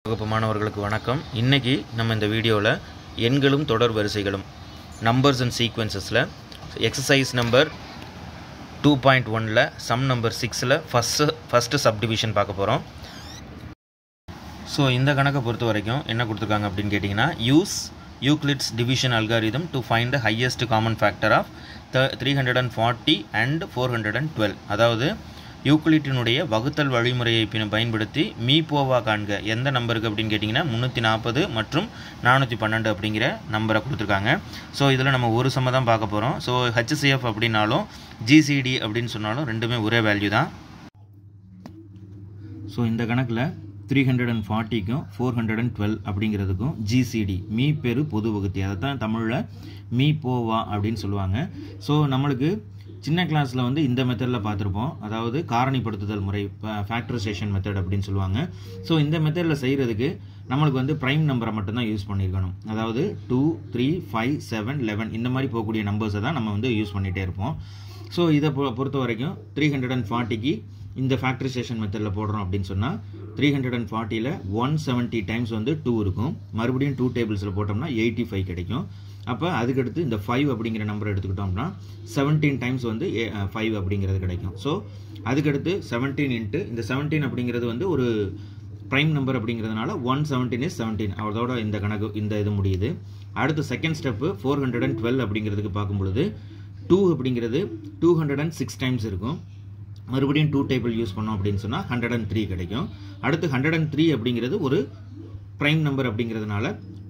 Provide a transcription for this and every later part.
வகுப்பு மாணவர்களுக்கு வணக்கம் இன்னைக்கு நம்ம இந்த வீடியோவில் எண்களும் தொடர் வரிசைகளும் நம்பர்ஸ் அண்ட் சீக்வன்சஸில் எக்ஸசைஸ் நம்பர் டூ பாயிண்ட் ஒனில் சம் நம்பர் சிக்ஸில் ஃபஸ்ட்டு ஃபஸ்ட்டு சப்டிவிஷன் பார்க்க போகிறோம் ஸோ இந்த கணக்கை பொறுத்த வரைக்கும் என்ன கொடுத்துருக்காங்க அப்படின்னு கேட்டிங்கன்னா use Euclid's division algorithm to find the highest common factor of the three hundred and forty and four hundred and twelve அதாவது யூக்ளிட்டினுடைய வகுத்தல் வழிமுறையை பின் பயன்படுத்தி மீ போவா காண்க எந்த நம்பருக்கு அப்படின்னு கேட்டிங்கன்னா முந்நூற்றி நாற்பது மற்றும் நானூற்றி பன்னெண்டு அப்படிங்கிற நம்பரை கொடுத்துருக்காங்க ஸோ இதில் நம்ம ஒரு சம்ம தான் பார்க்க போகிறோம் ஸோ ஹெச்சிஎஃப் அப்படின்னாலும் ஜிசிடி அப்படின்னு சொன்னாலும் ரெண்டுமே ஒரே வேல்யூ தான் ஸோ இந்த கணக்கில் த்ரீ ஹண்ட்ரட் அண்ட் ஃபார்ட்டிக்கும் ஃபோர் ஹண்ட்ரட் அண்ட் டுவெல் அப்படிங்கிறதுக்கும் ஜிசிடி மீ பெரு பொது வகுத்தி அதை தான் தமிழில் மீ போவா அப்படின்னு சொல்லுவாங்க ஸோ நம்மளுக்கு சின்ன கிளாஸில் வந்து இந்த மெத்தடில் பார்த்துருப்போம் அதாவது காரணிப்படுத்துதல் முறை ஃபேக்டரைசேஷன் மெத்தட் அப்படின்னு சொல்லுவாங்க ஸோ இந்த மெத்தடில் செய்கிறதுக்கு நம்மளுக்கு வந்து ப்ரைம் நம்பரை மட்டும்தான் யூஸ் பண்ணியிருக்கணும் அதாவது two three five seven eleven இந்த மாதிரி போகக்கூடிய நம்பர்ஸை தான் நம்ம வந்து யூஸ் பண்ணிகிட்டே இருப்போம் ஸோ இதை பொ பொறுத்த வரைக்கும் த்ரீ ஹண்ட்ரட் அண்ட் ஃபார்ட்டிக்கு இந்த ஃபேக்டரைசேஷன் மெத்தடில் போடுறோம் அப்படின்னு சொன்னால் த்ரீ ஹண்ட்ரட் அண்ட் ஃபார்ட்டியில் ஒன் செவன்ட்டி டைம்ஸ் வந்து டூ இருக்கும் மறுபடியும் டூ டேபிள்ஸில் போட்டோம்னா எயிட்டி ஃபைவ் கிடைக்கும் அப்போ அதுக்கடுத்து இந்த ஃபைவ் அப்படிங்கிற நம்பர் எடுத்துக்கிட்டோம்னா செவன்டீன் டைம்ஸ் வந்து ஃபைவ் அப்படிங்கிறது கிடைக்கும் ஸோ அதுக்கடுத்து செவன்டீன் இன்ட்டு இந்த செவன்டீன் அப்படிங்கிறது வந்து ஒரு ப்ரைம் நம்பர் அப்படிங்கிறதுனால ஒன் செவன்டீன் இஸ் செவன்டீன் அதோட இந்த கணக்கு இந்த இது முடியுது அடுத்து second step four hundred and twelve அப்படிங்கிறதுக்கு பார்க்கும் பொழுது டூ அப்படிங்கிறது two hundred and six times இருக்கும் மறுபடியும் டூ டேபிள் யூஸ் பண்ணோம் அப்படின்னு சொன்னால் ஹண்ட்ரட் அண்ட் த்ரீ கிடைக்கும் அடுத்து ஹண்ட்ரட் அண்ட் த்ரீ அப்படிங்கிறது ஒரு ப்ரைம் நம்பர் அப்படிங்கிறதுனால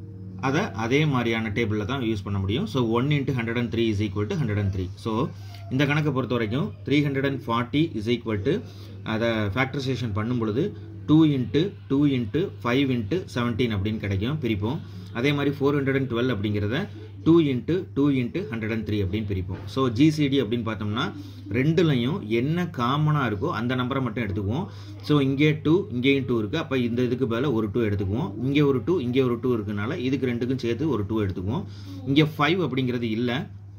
அதை அதே மாதிரியான டேபிளில் தான் யூஸ் பண்ண முடியும் so one into hundred and three is equal to hundred and three so இந்த கணக்கை பொறுத்த வரைக்கும் three hundred and forty is equal to அதை ஃபேக்டரைசேஷன் பண்ணும் பொழுது two into two into five into seventeen அப்படின்னு கிடைக்கும் பிரிப்போம் அதே மாதிரி ஃபோர் ஹண்ட்ரட் அண்ட் டுவெல் அப்படிங்கிறத two into two into hundred and three அப்படின்னு பிரிப்போம் ஸோ ஜிசிடி அப்படின்னு பார்த்தோம்னா ரெண்டுலையும் என்ன காமனாக இருக்கோ அந்த நம்பரை மட்டும் எடுத்துக்குவோம் ஸோ இங்கே டூ இங்கேயும் டூ இருக்குது அப்போ இந்த இதுக்கு பதிலாக ஒரு டூ எடுத்துக்குவோம் இங்கே ஒரு டூ இங்கே ஒரு டூ இருக்குனால இதுக்கு ரெண்டுக்கும் சேர்த்து ஒரு டூ எடுத்துக்குவோம் இங்கே ஃபைவ் அப்படிங்கிறது இல்லை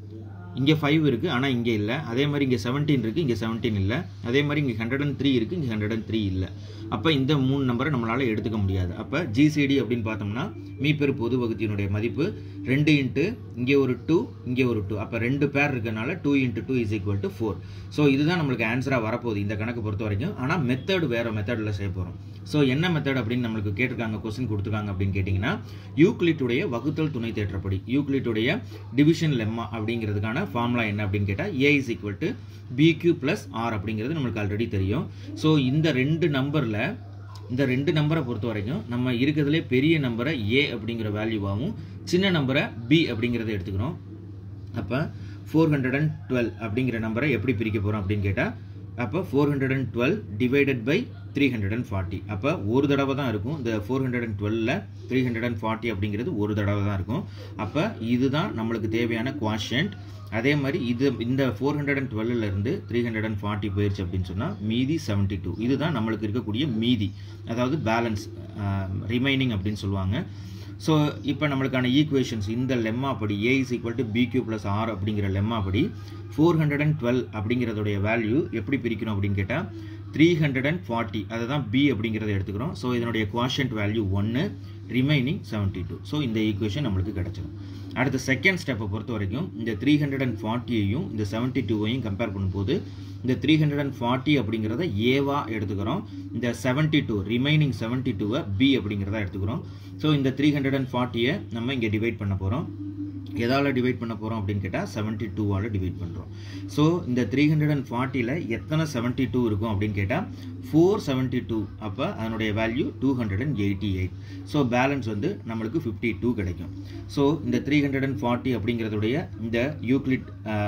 இங்கே ஃபைவ் இருக்குது ஆனால் இங்கே இல்லை அதே மாதிரி இங்கே செவன்டீன் இருக்குது இங்கே செவன்டீன் இல்லை அதே மாதிரி இங்கே ஹண்ட்ரட் அண்ட் த்ரீ இருக்குது இங்கே ஹண்ட்ரட் அண்ட் த்ரீ இல்லை அப்போ இந்த மூணு நம்பரை நம்மளால் எடுத்துக்க முடியாது அப்போ ஜிசிடி அப்படின்னு பார்த்தோம்னா மீப்பெரு பொது வகுத்தியினுடைய மதிப்பு ரெண்டு இன்ட்டு இங்கே ஒரு டூ இங்கே ஒரு டூ அப்போ ரெண்டு பேர் இருக்கனால two into two is equal to four so இதுதான் நம்மளுக்கு ஆன்சராக வரப்போகுது இந்த கணக்கு பொறுத்த வரைக்கும் ஆனால் மெத்தட் வேறு மெத்தடில் செய்ய போகிறோம் ஸோ என்ன மெத்தட் அப்படின்னு நம்மளுக்கு கேட்டிருக்காங்க கொஸ்டின் கொடுத்துருக்காங்க அப்படின்னு கேட்டிங்கன்னா யூக்ளிட்டுடைய வகுத்தல் துணை தேற்றப்படி யூக்ளிட்டுடைய டிவிஷன் லெம்மா அப்படிங்கிறதுக்கான ஃபார்முலா என்ன அப்படின்னு கேட்டால் A is equal to பிக்யூ plus R அப்படிங்கிறது நம்மளுக்கு ஆல்ரெடி தெரியும் ஸோ இந்த ரெண்டு நம்பரில் இந்த ரெண்டு நம்பரை பொறுத்த வரைக்கும் நம்ம இருக்கிறதுலே பெரிய நம்பரை ஏ அப்படிங்கிற வேல்யூவாகவும் சின்ன நம்பரை பி அப்படிங்கிறத எடுத்துக்கிறோம் அப்போ ஃபோர் ஹண்ட்ரட் அண்ட் டுவெல் அப்படிங்கிற நம்பரை எப்படி பிரிக்க போகிறோம் அப்படின்னு கேட்டால் அப்போ four hundred and twelve divided by three hundred and forty அப்போ ஒரு தடவை தான் இருக்கும் இந்த ஃபோர் ஹண்ட்ரட் அண்ட் டுவெலில் த்ரீ ஹண்ட்ரட் அண்ட் ஃபார்ட்டி அப்படிங்கிறது ஒரு தடவை தான் இருக்கும் அப்போ இதுதான் நம்மளுக்கு தேவையான குவாஷன்ட் அதே மாதிரி இது இந்த ஃபோர் ஹண்ட்ரட் அண்ட் டுவெல்லேருந்து த்ரீ ஹண்ட்ரட் அண்ட் ஃபார்ட்டி போயிடுச்சு அப்படின்னு சொன்னால் மீதி செவன்ட்டி டூ இதுதான் நம்மளுக்கு இருக்கக்கூடிய மீதி அதாவது பேலன்ஸ் ரிமைனிங் அப்படின்னு சொல்லுவாங்க ஸோ இப்போ நம்மளுக்கான ஈக்குவேஷன்ஸ் இந்த லெம்மா படி A is equal to பிக்யூ plus R அப்படிங்கிற லெம்மா படி ஃபோர் ஹண்ட்ரட் அண்ட் டுவெல் அப்படிங்கிறதுடைய வேல்யூ எப்படி பிரிக்கணும் அப்படின்னு கேட்டால் த்ரீ ஹண்ட்ரட் அண்ட் ஃபார்ட்டி அதை தான் பி அப்படிங்கிறத எடுத்துக்கிறோம் ஸோ இதனுடைய குவாஷன்ட் வேல்யூ ஒன்று ரிமைனிங் செவன்ட்டி டூ ஸோ இந்த ஈக்குவேஷன் நம்மளுக்கு கிடச்சிடும் அடுத்த செகண்ட் ஸ்டெப்பை பொறுத்த வரைக்கும் இந்த த்ரீ ஹண்ட்ரட் அண்ட் ஃபார்ட்டியையும் இந்த செவன்ட்டி டூவையும் கம்பேர் பண்ணும்போது இந்த த்ரீ ஹண்ட்ரட் அண்ட் ஃபார்ட்டி அப்படிங்கிறத ஏவா எடுத்துக்கிறோம் இந்த செவன்ட்டி டூ ரிமைனிங் செவன்ட்டி டூவை பி அப்படிங்கிறத எடுத்துக்கிறோம் ஸோ இந்த த்ரீ ஹண்ட்ரட் அண்ட் ஃபார்ட்டியை நம்ம இங்கே டிவைட் பண்ண போகிறோம் எதால் டிவைட் பண்ண போகிறோம் அப்படின்னு கேட்டால் செவன்ட்டி டூவால் டிவைட் பண்ணுறோம் ஸோ இந்த த்ரீ ஹண்ட்ரட் அண்ட் ஃபார்ட்டியில் எத்தனை செவன்ட்டி டூ இருக்கும் அப்படின்னு கேட்டால் ஃபோர் செவன்ட்டி டூ அப்போ அதனுடைய value two hundred and eighty eight so balance வந்து நம்மளுக்கு ஃபிஃப்டி டூ கிடைக்கும் ஸோ இந்த த்ரீ ஹண்ட்ரட் அண்ட் ஃபார்ட்டி அப்படிங்கிறதுடைய இந்த யூக்ளிட்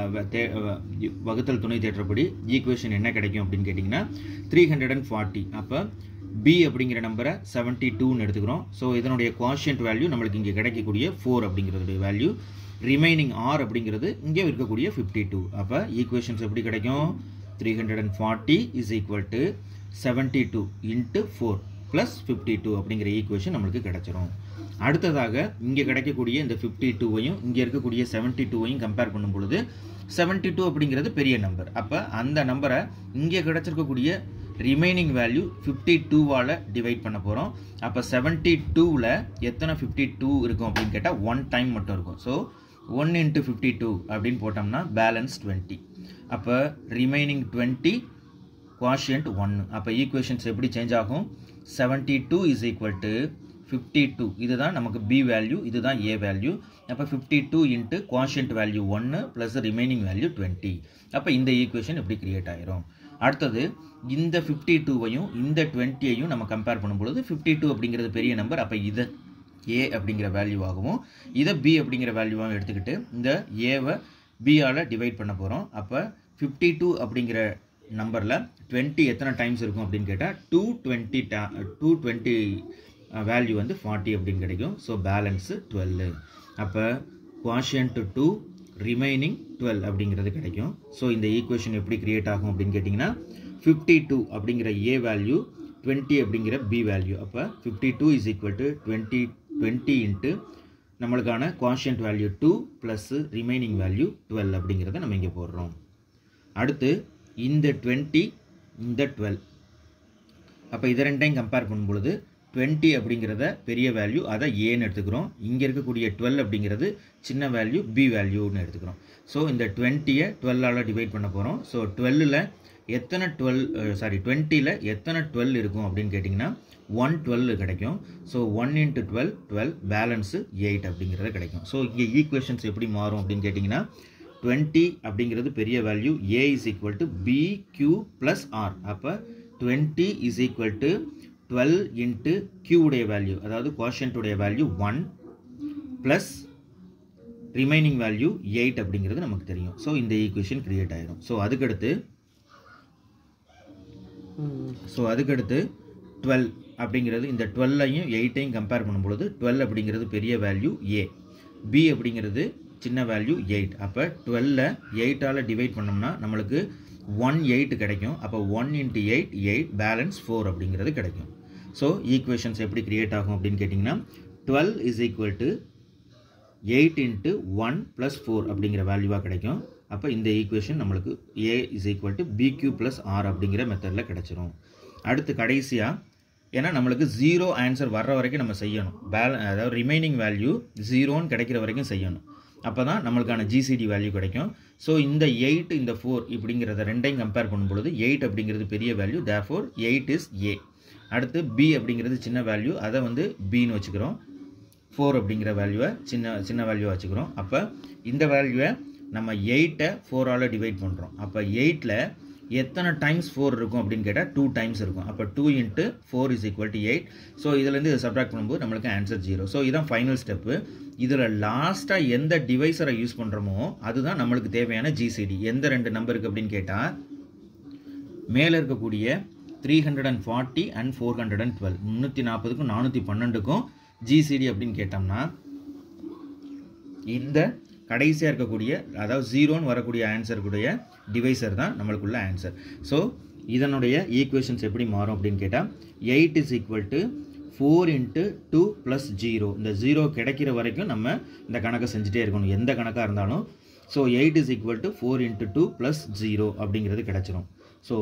வகுத்தல் துணை தேற்றப்படி ஈக்குவேஷன் என்ன கிடைக்கும் அப்படின்னு கேட்டிங்கன்னா த்ரீ ஹண்ட்ரட் அண்ட் ஃபார்ட்டி அப்போ பி அப்படிங்கிற நம்பரை செவன்ட்டி டூன்னு எடுத்துக்கிறோம் ஸோ இதனுடைய குவாஷியன்ட் வேல்யூ நம்மளுக்கு இங்கே கிடைக்கக்கூடிய ஃபோர் அப்படிங்கிறதுடைய வேல்யூ ரிமைனிங் ஆர் அப்படிங்கிறது இங்கே இருக்கக்கூடிய ஃபிஃப்டி டூ அப்போ ஈக்குவேஷன்ஸ் எப்படி கிடைக்கும் three hundred and forty is equal to seventy two into four plus fifty two அப்படிங்கிற ஈக்குவேஷன் நம்மளுக்கு கிடைச்சிரும் அடுத்ததாக இங்கே கிடைக்கக்கூடிய இந்த ஃபிஃப்டி டூவையும் இங்கே இருக்கக்கூடிய செவன்ட்டி டூவையும் கம்பேர் பண்ணும் பொழுது செவன்ட்டி டூ அப்படிங்கிறது பெரிய நம்பர் அப்போ அந்த நம்பரை இங்கே கிடச்சிருக்கக்கூடிய ரிமைனிங் வேல்யூ ஃபிஃப்டி டூவால் டிவைட் பண்ண போகிறோம் அப்போ செவன்ட்டி டூவில் எத்தனை ஃபிஃப்டி டூ இருக்கும் அப்படின்னு கேட்டால் ஒன் டைம் மட்டும் இருக்கும் so one into fifty two அப்படின்னு போட்டோம்னா பேலன்ஸ் டுவெண்ட்டி அப்போ ரிமைனிங் டுவெண்ட்டி குவாஷியன்ட் ஒன்று அப்போ ஈக்குவேஷன்ஸ் எப்படி சேஞ்ச் ஆகும் seventy two is equal to fifty two இதுதான் நமக்கு பி வேல்யூ இதுதான் ஏ வேல்யூ அப்போ fifty two into quotient value ஒன்று ப்ளஸ் ரிமைனிங் வேல்யூ டுவெண்ட்டி அப்போ இந்த ஈக்குவேஷன் எப்படி கிரியேட் ஆயிரும் அடுத்தது இந்த ஃபிஃப்டி டூவையும் இந்த டுவெண்ட்டியையும் நம்ம கம்பேர் பண்ணும்பொழுது ஃபிஃப்டி டூ அப்படிங்கிறது பெரிய நம்பர் அப்போ இதை ஏ அப்படிங்கிற வேல்யூவாகவும் இதை பி அப்படிங்கிற வேல்யூவாகவும் எடுத்துக்கிட்டு இந்த ஏவை பியால் டிவைட் பண்ண போகிறோம் அப்போ ஃபிஃப்டி டூ அப்படிங்கிற நம்பரில் டுவெண்ட்டி எத்தனை டைம்ஸ் இருக்கும் அப்படின்னு கேட்டால் டூ டுவெண்ட்டி டா டூ டுவெண்ட்டி வேல்யூ வந்து ஃபார்ட்டி அப்படின்னு கிடைக்கும் ஸோ பேலன்ஸு டுவெல்லு அப்போ குவாஷியன்ட் டூ ரிமைனிங் டுவெல் அப்படிங்கிறது கிடைக்கும் ஸோ இந்த ஈக்குவேஷன் எப்படி கிரியேட் ஆகும் அப்படின்னு கேட்டிங்கன்னா ஃபிஃப்டி டூ அப்படிங்கிற ஏ வேல்யூ டுவெண்ட்டி அப்படிங்கிற பி வேல்யூ அப்போ fifty two is equal to twenty twenty into நம்மளுக்கான quotient value two plus remaining value twelve அப்படிங்கிறத நம்ம இங்கே போடுறோம் அடுத்து இந்த டுவெண்ட்டி இந்த டுவெல் அப்போ இதை ரெண்டையும் கம்பேர் பண்ணும்பொழுது டுவெண்ட்டி அப்படிங்கிறத பெரிய வேல்யூ அதை ஏன்னு எடுத்துக்கிறோம் இங்கே இருக்கக்கூடிய டுவெல் அப்படிங்கிறது சின்ன வேல்யூ பி வேல்யூன்னு எடுத்துக்கிறோம் ஸோ இந்த டுவெண்ட்டியை டுவெல்லால் டிவைட் பண்ண போகிறோம் ஸோ டுவெல்லில் எத்தனை டுவெல் சாரி டுவெண்ட்டியில் எத்தனை டுவெல் இருக்கும் அப்படின்னு கேட்டிங்கன்னா ஒன் டுவெல் கிடைக்கும் so one into twelve twelve balance eight அப்படிங்கிறது கிடைக்கும் ஸோ இங்கே ஈக்குவேஷன்ஸ் எப்படி மாறும் அப்படின்னு கேட்டிங்கன்னா டுவெண்ட்டி அப்படிங்கிறது பெரிய value A is equal to B Q plus R அப்போ twenty is equal to twelve into கியூடைய வேல்யூ அதாவது குவாஷன்ட்டுடைய value one plus remaining value eight அப்படிங்கிறது நமக்கு தெரியும் ஸோ இந்த ஈக்குவேஷன் கிரியேட் ஆயிடும் ஸோ அதுக்கடுத்து ஸோ அதுக்கடுத்து டுவெல் அப்படிங்கிறது இந்த டுவெல்லையும் எயிட்டையும் கம்பேர் பண்ணும்பொழுது டுவெல் அப்படிங்கிறது பெரிய வேல்யூ ஏ பி அப்படிங்கிறது சின்ன வேல்யூ எயிட் அப்போ டுவெல்ல எயிட்டால் டிவைட் பண்ணோம்னா நம்மளுக்கு ஒன் எயிட் கிடைக்கும் அப்போ one into eight eight balance four அப்படிங்கிறது கிடைக்கும் ஸோ ஈக்குவேஷன்ஸ் எப்படி கிரியேட் ஆகும் அப்படின்னு கேட்டிங்கன்னா twelve is equal to eight into one plus four அப்படிங்கிற வேல்யூவாக கிடைக்கும் அப்போ இந்த ஈக்குவேஷன் நம்மளுக்கு A is equal to பிக்யூ plus R அப்படிங்கிற மெத்தடில் கிடச்சிரும் அடுத்து கடைசியாக ஏன்னா நம்மளுக்கு ஜீரோ ஆன்சர் வர்ற வரைக்கும் நம்ம செய்யணும் பேல அதாவது ரிமைனிங் வேல்யூ ஜீரோன்னு கிடைக்கிற வரைக்கும் செய்யணும் அப்போ தான் நம்மளுக்கான ஜிசிடி வேல்யூ கிடைக்கும் ஸோ இந்த எயிட் இந்த ஃபோர் இப்படிங்கிறத ரெண்டையும் கம்பேர் பண்ணும்பொழுது எயிட் அப்படிங்கிறது பெரிய value therefore eight is A அடுத்து பி அப்படிங்கிறது சின்ன வேல்யூ அதை வந்து பின்னு வச்சுக்கிறோம் ஃபோர் அப்படிங்கிற வேல்யூவை சின்ன சின்ன வேல்யூவை வச்சுக்கிறோம் அப்போ இந்த வேல்யூவை நம்ம எயிட்டை ஃபோரால் டிவைட் பண்ணுறோம் அப்போ எயிட்டில் எத்தனை டைம்ஸ் ஃபோர் இருக்கும் அப்படின்னு கேட்டால் டூ டைம்ஸ் இருக்கும் அப்போ two into four is equal to eight so இதுலேருந்து இதை சப்ராக்ட் பண்ணும்போது நம்மளுக்கு ஆன்சர் ஜீரோ ஸோ இதுதான் ஃபைனல் ஸ்டெப்பு இதில் லாஸ்ட்டாக எந்த டிவைஸரை யூஸ் பண்ணுறோமோ அதுதான் நம்மளுக்கு தேவையான ஜிசிடி எந்த ரெண்டு நம்பருக்கு அப்படின்னு கேட்டால் மேலே இருக்கக்கூடிய three hundred and forty and four hundred and twelve முந்நூற்றி நாற்பதுக்கும் நானூற்றி பன்னெண்டுக்கும் ஜிசிடி அப்படின்னு கேட்டோம்னா இந்த கடைசியாக இருக்கக்கூடிய அதாவது ஜீரோன்னு வரக்கூடிய ஆன்சருக்குடைய டிவைசர் தான் நம்மளுக்குள்ள ஆன்சர் ஸோ இதனுடைய ஈக்குவேஷன்ஸ் எப்படி மாறும் அப்படின்னு கேட்டால் eight is equal to four into two plus zero இந்த ஜீரோ கிடைக்கிற வரைக்கும் நம்ம இந்த கணக்கை செஞ்சுட்டே இருக்கணும் எந்த கணக்காக இருந்தாலும் so eight is equal to four into two plus zero அப்படிங்கிறது கிடச்சிரும் ஸோ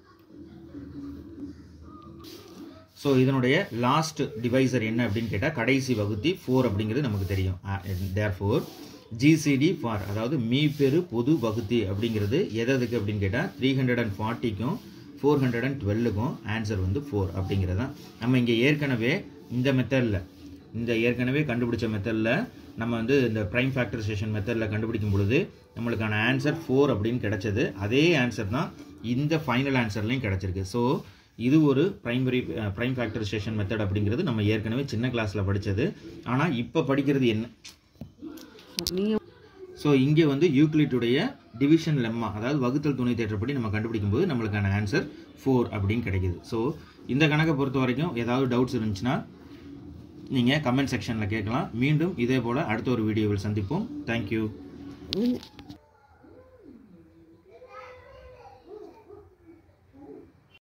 ஸோ இதனுடைய லாஸ்ட் டிவைசர் என்ன அப்படின்னு கேட்டால் கடைசி வகுத்தி ஃபோர் அப்படிங்கிறது நமக்கு தெரியும் தேர் ஃபோர் ஜிசிடி ஃபார் அதாவது மீ பெரு பொது வகுத்தி அப்படிங்கிறது எதுக்கு அப்படின்னு கேட்டால் த்ரீ ஹண்ட்ரட் அண்ட் ஃபார்ட்டிக்கும் ஃபோர் ஹண்ட்ரட் அண்ட் டுவெல்லுக்கும் ஆன்சர் வந்து ஃபோர் அப்படிங்கிறது தான் நம்ம இங்கே ஏற்கனவே இந்த மெத்தடில் இந்த ஏற்கனவே கண்டுபிடிச்ச மெத்தடில் நம்ம வந்து இந்த ப்ரைம் ஃபேக்டரைசேஷன் மெத்தடில் கண்டுபிடிக்கும் பொழுது நம்மளுக்கான ஆன்சர் ஃபோர் அப்படின்னு கிடைச்சது அதே ஆன்சர் தான் இந்த ஃபைனல் ஆன்சர்லையும் கிடச்சிருக்கு ஸோ இது ஒரு பிரைமரி ப்ரைம் ஃபேக்டரைசேஷன் மெத்தட் அப்படிங்கிறது நம்ம ஏற்கனவே சின்ன கிளாஸில் படித்தது ஆனால் இப்போ படிக்கிறது என்ன ஸோ இங்கே வந்து யூக்ளிட்டுடைய டிவிஷன் லெம்மா அதாவது வகுத்தல் துணை தேற்றப்படி நம்ம கண்டுபிடிக்கும் போது நம்மளுக்கான ஆன்சர் ஃபோர் அப்படின்னு கிடைக்குது ஸோ இந்த கணக்கை பொறுத்த வரைக்கும் ஏதாவது டவுட்ஸ் இருந்துச்சுன்னா நீங்கள் கமெண்ட் செக்ஷனில் கேட்கலாம் மீண்டும் இதே போல் அடுத்த ஒரு வீடியோவில் சந்திப்போம் தேங்க்யூ